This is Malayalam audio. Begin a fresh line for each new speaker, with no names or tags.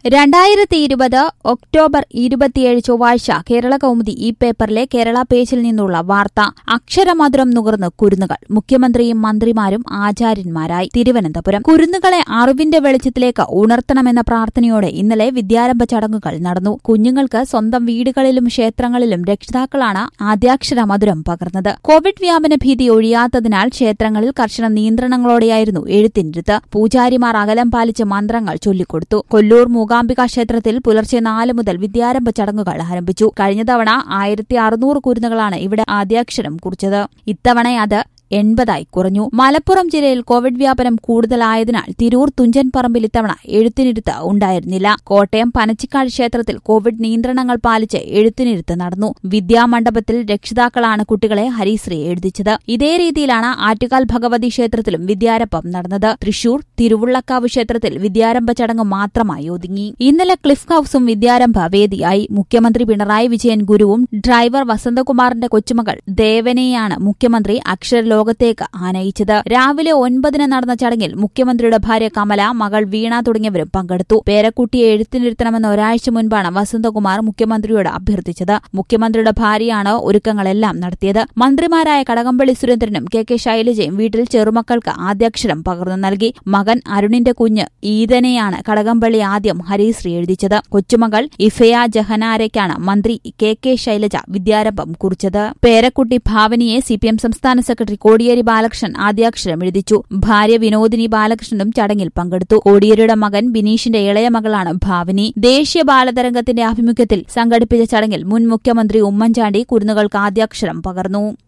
രണ്ടായിരത്തി ഇരുപത് ഒക്ടോബർ ഇരുപത്തിയേഴ് ചൊവ്വാഴ്ച കേരള കൗമുദി ഈ പേപ്പറിലെ കേരള പേജിൽ നിന്നുള്ള വാർത്ത അക്ഷരമധുരം നുകർന്ന് കുരുന്നുകൾ മുഖ്യമന്ത്രിയും മന്ത്രിമാരും ആചാര്യന്മാരായി തിരുവനന്തപുരം കുരുന്നുകളെ അറിവിന്റെ വെളിച്ചത്തിലേക്ക് ഉണർത്തണമെന്ന പ്രാർത്ഥനയോടെ ഇന്നലെ വിദ്യാരംഭ ചടങ്ങുകൾ നടന്നു കുഞ്ഞുങ്ങൾക്ക് സ്വന്തം വീടുകളിലും ക്ഷേത്രങ്ങളിലും രക്ഷിതാക്കളാണ് ആദ്യാക്ഷര മധുരം പകർന്നത് കോവിഡ് വ്യാപന ഭീതി ഒഴിയാത്തതിനാൽ ക്ഷേത്രങ്ങളിൽ കർശന നിയന്ത്രണങ്ങളോടെയായിരുന്നു എഴുത്തിനിരുത്ത് പൂജാരിമാർ അകലം പാലിച്ച് മന്ത്രങ്ങൾ ചൊല്ലിക്കൊടുത്തു കൊല്ലൂർ മൂകാംബിക ക്ഷേത്രത്തിൽ പുലർച്ചെ നാല് മുതൽ വിദ്യാരംഭ ചടങ്ങുകൾ ആരംഭിച്ചു കഴിഞ്ഞ തവണ ആയിരത്തി അറുന്നൂറ് കുരുന്നുകളാണ് ഇവിടെ ആദ്യാക്ഷരം കുറിച്ചത് ഇത്തവണ അത് എൺപതായി കുറഞ്ഞു മലപ്പുറം ജില്ലയിൽ കോവിഡ് വ്യാപനം കൂടുതലായതിനാൽ തിരൂർ തുഞ്ചൻ പറമ്പിൽ ഇത്തവണ എഴുത്തിനിരുത്ത് ഉണ്ടായിരുന്നില്ല കോട്ടയം പനച്ചിക്കാട് ക്ഷേത്രത്തിൽ കോവിഡ് നിയന്ത്രണങ്ങൾ പാലിച്ച് എഴുത്തിനിരുത്ത് നടന്നു വിദ്യാമണ്ഡപത്തിൽ രക്ഷിതാക്കളാണ് കുട്ടികളെ ഹരിശ്രീ എഴുതിച്ചത് ഇതേ രീതിയിലാണ് ആറ്റുകാൽ ഭഗവതി ക്ഷേത്രത്തിലും വിദ്യാരംഭം നടന്നത് തൃശൂർ തിരുവുള്ളക്കാവ് ക്ഷേത്രത്തിൽ വിദ്യാരംഭ ചടങ്ങ് മാത്രമായി ഒതുങ്ങി ഇന്നലെ ക്ലിഫ് ഹൌസും വിദ്യാരംഭ വേദിയായി മുഖ്യമന്ത്രി പിണറായി വിജയൻ ഗുരുവും ഡ്രൈവർ വസന്തകുമാറിന്റെ കൊച്ചുമകൾ ദേവനെയാണ് മുഖ്യമന്ത്രി അക്ഷര ലോകത്തേക്ക് ആനയിച്ചത് രാവിലെ ഒൻപതിന് നടന്ന ചടങ്ങിൽ മുഖ്യമന്ത്രിയുടെ ഭാര്യ കമല മകൾ വീണ തുടങ്ങിയവരും പങ്കെടുത്തു പേരക്കുട്ടിയെ എഴുത്തിനിരുത്തണമെന്ന ഒരാഴ്ച മുൻപാണ് വസന്തകുമാർ മുഖ്യമന്ത്രിയോട് അഭ്യർത്ഥിച്ചത് മുഖ്യമന്ത്രിയുടെ ഭാര്യയാണ് ഒരുക്കങ്ങളെല്ലാം നടത്തിയത് മന്ത്രിമാരായ കടകംപള്ളി സുരേന്ദ്രനും കെ കെ ശൈലജയും വീട്ടിൽ ചെറുമക്കൾക്ക് ആദ്യാക്ഷരം പകർന്നു നൽകി മകൻ അരുണിന്റെ കുഞ്ഞ് ഈതനെയാണ് കടകംപള്ളി ആദ്യം ഹരിശ്രീ എഴുതിച്ചത് കൊച്ചുമകൾ ഇഫയ ജഹനാരയ്ക്കാണ് മന്ത്രി കെ കെ ശൈലജ വിദ്യാരംഭം കുറിച്ചത് പേരക്കുട്ടി ഭാവനിയെ സിപിഎം സംസ്ഥാന സെക്രട്ടറി കോടിയേരി ബാലകൃഷ്ണൻ ആദ്യാക്ഷരം എഴുതിച്ചു ഭാര്യ വിനോദിനി ബാലകൃഷ്ണനും ചടങ്ങിൽ പങ്കെടുത്തു കോടിയേരിയുടെ മകൻ ബിനീഷിന്റെ ഇളയ മകളാണ് ഭാവിനി ദേശീയ ബാലതരംഗത്തിന്റെ ആഭിമുഖ്യത്തിൽ സംഘടിപ്പിച്ച ചടങ്ങിൽ മുൻ മുഖ്യമന്ത്രി ഉമ്മൻചാണ്ടി കുരുന്നുകൾക്ക് ആദ്യാക്ഷരം പകർന്നു